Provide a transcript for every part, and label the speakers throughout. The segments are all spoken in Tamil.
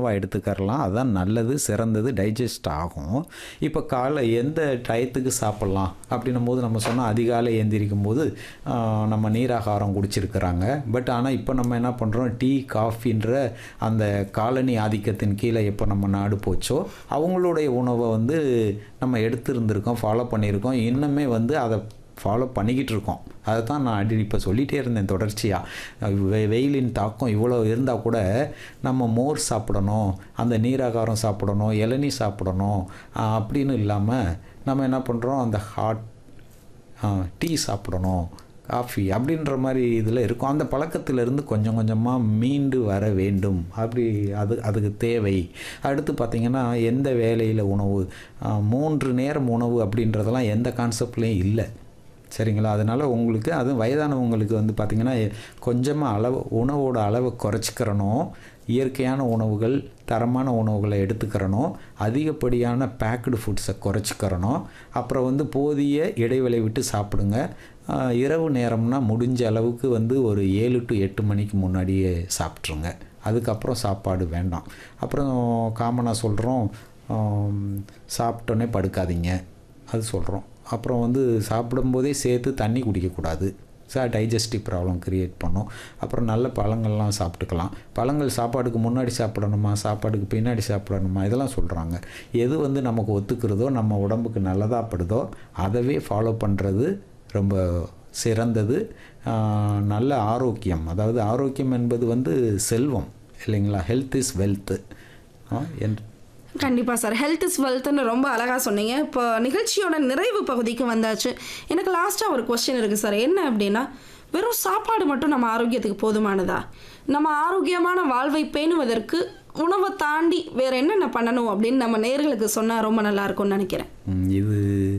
Speaker 1: உணவாக எடுத்துக்கறலாம் அதுதான் நல்லது சிறந்தது டைஜஸ்ட் ஆகும் இப்போ காலை எந்த டயத்துக்கு சாப்பிட்லாம் அப்படின்னும் போது நம்ம சொன்னால் அதிகாலை எந்திரிக்கும் போது ஆஹ், நம்ம நீராகாரம் குடிச்சிருக்கிறாங்க பட் ஆனால் இப்போ நம்ம என்ன பண்ணுறோம் டீ காஃபின்ற அந்த காலனி ஆதிக்கத்தின் கீழே எப்போ நம்ம நாடு போச்சோ அவங்களுடைய உணவை வந்து நம்ம எடுத்திருந்திருக்கோம் ஃபாலோ பண்ணியிருக்கோம் இன்னுமே வந்து அதை ஃபாலோ பண்ணிக்கிட்டு இருக்கோம் அதை தான் நான் அடி இப்போ சொல்லிகிட்டே இருந்தேன் தொடர்ச்சியாக வெ வெயிலின் தாக்கம் இவ்வளோ இருந்தால் கூட நம்ம மோர் சாப்பிடணும் அந்த நீராகாரம் சாப்பிடணும் இளநீ சாப்பிடணும் ஆஹ் அப்படின்னு இல்லாமல் நம்ம என்ன பண்ணுறோம் அந்த ஹாட் டீ சாப்பிடணும் காஃபி அப்படின்ற மாதிரி இதில் இருக்கும் அந்த பழக்கத்திலிருந்து கொஞ்சம் கொஞ்சமாக மீண்டு வர வேண்டும் அப்படி அது அதுக்கு தேவை அடுத்து பார்த்திங்கன்னா எந்த வேலையில் உணவு ஆஹ் மூன்று நேரம் உணவு அப்படின்றதெல்லாம் எந்த கான்செப்ட்லேயும் இல்லை சரிங்களா அதனால் உங்களுக்கு அதுவும் வயதானவங்களுக்கு வந்து பார்த்திங்கன்னா கொஞ்சமாக அளவு உணவோட அளவை குறைச்சிக்கிறணும் இயற்கையான உணவுகள் தரமான உணவுகளை எடுத்துக்கிறணும் அதிகப்படியான பேக்டு ஃபுட்ஸை குறைச்சிக்கிறணும் அப்புறம் வந்து போதிய இடைவெளி விட்டு சாப்பிடுங்க ஆஹ் இரவு நேரம்னா முடிஞ்ச அளவுக்கு வந்து ஒரு ஏழு டு எட்டு மணிக்கு முன்னாடியே சாப்பிட்ருங்க அதுக்கப்புறம் சாப்பாடு வேண்டாம் அப்புறம் காமனாக சொல்கிறோம் சாப்பிட்டோன்னே படுக்காதீங்க அது சொல்கிறோம் அப்புறம் வந்து சாப்பிடும்போதே சேர்த்து தண்ணி குடிக்கக்கூடாது சார் டைஜஸ்டிவ் ப்ராப்ளம் க்ரியேட் பண்ணும் அப்புறம் நல்ல பழங்கள்லாம் சாப்பிட்டுக்கலாம் பழங்கள் சாப்பாடுக்கு முன்னாடி சாப்பிடணுமா சாப்பாடுக்கு பின்னாடி சாப்பிடணுமா இதெல்லாம் சொல்கிறாங்க எது வந்து நமக்கு ஒத்துக்கிறதோ நம்ம உடம்புக்கு நல்லதாக படுதோ அதவே ஃபாலோ பண்ணுறது ரொம்ப சிறந்தது ஆஹ் நல்ல ஆரோக்கியம் அதாவது ஆரோக்கியம் என்பது வந்து செல்வம் இல்லைங்களா ஹெல்த் இஸ் வெல்த்து என்று
Speaker 2: கண்டிப்பாக சார் ஹெல்த் இஸ் வெல்த்னு ரொம்ப அழகாக சொன்னீங்க இப்போ நிகழ்ச்சியோட நிறைவு பகுதிக்கு வந்தாச்சு எனக்கு லாஸ்ட்டாக ஒரு கொஸ்டின் இருக்குது சார் என்ன அப்படின்னா வெறும் சாப்பாடு மட்டும் நம்ம ஆரோக்கியத்துக்கு போதுமானதா நம்ம ஆரோக்கியமான வாழ்வை பேணுவதற்கு உணவை தாண்டி வேற என்னென்ன பண்ணணும் அப்படின்னு நம்ம நேர்களுக்கு சொன்னால் ரொம்ப நல்லா இருக்கும்னு நினைக்கிறேன்
Speaker 1: ம், இது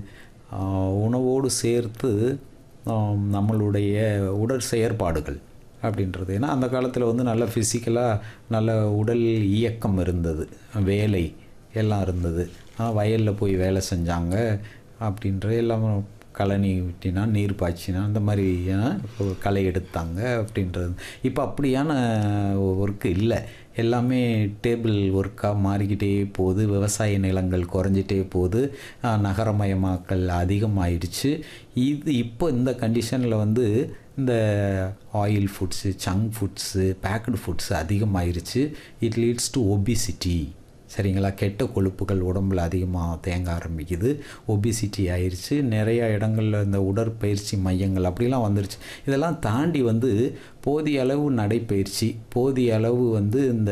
Speaker 1: ஆ, உணவோடு சேர்த்து ஆம், நம்மளுடைய உடற் செயற்பாடுகள் அப்படின்றது ஏன்னா அந்த காலத்தில் வந்து நல்ல ஃபிசிக்கலாக நல்ல உடல் இயக்கம் இருந்தது வேலை எல்லாம் இருந்தது வயலில் போய் வேலை செஞ்சாங்க அப்படின்ற எல்லாம் கழனி விட்டினா நீர் பாய்ச்சினா அந்த மாதிரி ஆ, களை எடுத்தாங்க அப்படின்றது இப்போ அப்படியான ஒர்க்கு இல்லை எல்லாமே டேபிள் ஒர்க்காக மாறிக்கிட்டே போகுது விவசாய நிலங்கள் குறைஞ்சிட்டே போகுது ஆஹ் நகரமயமாக்கல் அதிகமாயிடுச்சு இது இப்போ இந்த கண்டிஷனில் வந்து இந்த oil foods junk foods packed foods அதிகமாயிருச்சு இட் லீட்ஸ் டு ஒபிசிட்டி சரிங்களா கெட்ட கொழுப்புகள் உடம்புல அதிகமாக தேங்க ஆரம்பிக்குது ஒபிசிட்டி ஆயிடுச்சு நிறைய இடங்களில் இந்த உடற்பயிற்சி மையங்கள் அப்படிலாம் வந்துருச்சு இதெல்லாம் தாண்டி வந்து போதிய அளவு நடைப்பயிற்சி போதிய அளவு வந்து இந்த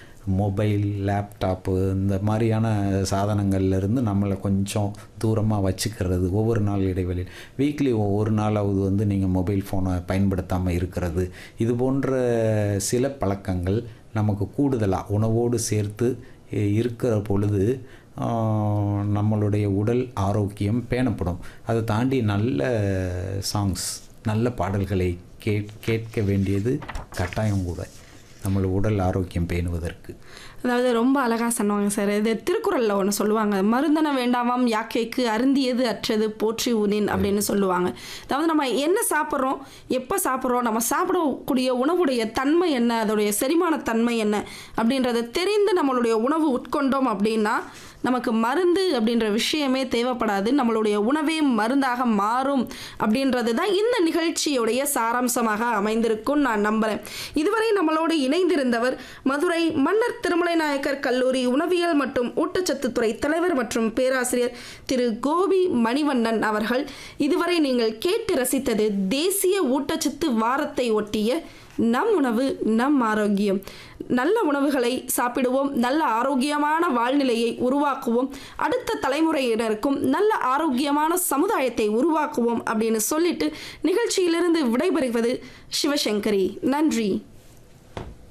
Speaker 1: மொபைல் லேப்டாப்பு இந்த மாதிரியான சாதனங்கள்லேருந்து நம்மளை கொஞ்சம் தூரமாக வச்சுக்கிறது ஒவ்வொரு நாள் இடைவெளியில் வீக்லி ஒவ்வொரு நாளாவது வந்து நீங்கள் மொபைல் ஃபோனை பயன்படுத்தாமல் இருக்கிறது இது போன்ற சில பழக்கங்கள் நமக்கு கூடுதலாக உணவோடு சேர்த்து இ- இருக்கிற பொழுது ஆஹ், நம்மளுடைய உடல் ஆரோக்கியம் பேணப்படும் அதை தாண்டி நல்ல சாங்ஸ் நல்ல பாடல்களை கேட் கேட்க வேண்டியது கட்டாயம் கூட நம்மளோட உடல் ஆரோக்கியம் பேணுவதற்கு
Speaker 2: அதாவது ரொம்ப அழகாக சொன்னாங்க சார் இது திருக்குறளில் ஒன்று சொல்லுவாங்க மருந்தன வேண்டாமாம் யாக்கைக்கு அருந்தியது அற்றது போற்றி உனின் அப்படின்னு சொல்லுவாங்க அதாவது நம்ம என்ன சாப்பிட்றோம் எப்போ சாப்பிட்றோம் நம்ம சாப்பிடக்கூடிய உணவுடைய தன்மை என்ன அதோடைய செரிமான தன்மை என்ன அப்படின்றத தெரிந்து நம்மளுடைய உணவு உட்கொண்டோம் அப்படின்னா நமக்கு மருந்து அப்படின்ற விஷயமே தேவைப்படாது நம்மளுடைய உணவே மருந்தாக மாறும் அப்படின்றது தான் இந்த நிகழ்ச்சியுடைய சாராம்சமாக அமைந்திருக்கும் நான் நம்புகிறேன் இதுவரை நம்மளோடு இணைந்திருந்தவர் மதுரை மன்னர் திருமலை நாயக்கர் கல்லூரி உணவியல் மற்றும் ஊட்டச்சத்துத்துறை தலைவர் மற்றும் பேராசிரியர் திரு கோபி மணிவண்ணன் அவர்கள் இதுவரை நீங்கள் கேட்டு ரசித்தது தேசிய ஊட்டச்சத்து வாரத்தை ஒட்டிய நம் உணவு நம் ஆரோக்கியம் நல்ல உணவுகளை சாப்பிடுவோம் நல்ல ஆரோக்கியமான வாழ்நிலையை உருவாக்குவோம் அடுத்த தலைமுறையினருக்கும் நல்ல ஆரோக்கியமான சமுதாயத்தை உருவாக்குவோம் அப்படின்னு சொல்லிட்டு நிகழ்ச்சியிலிருந்து விடைபெறுவது சிவசங்கரி நன்றி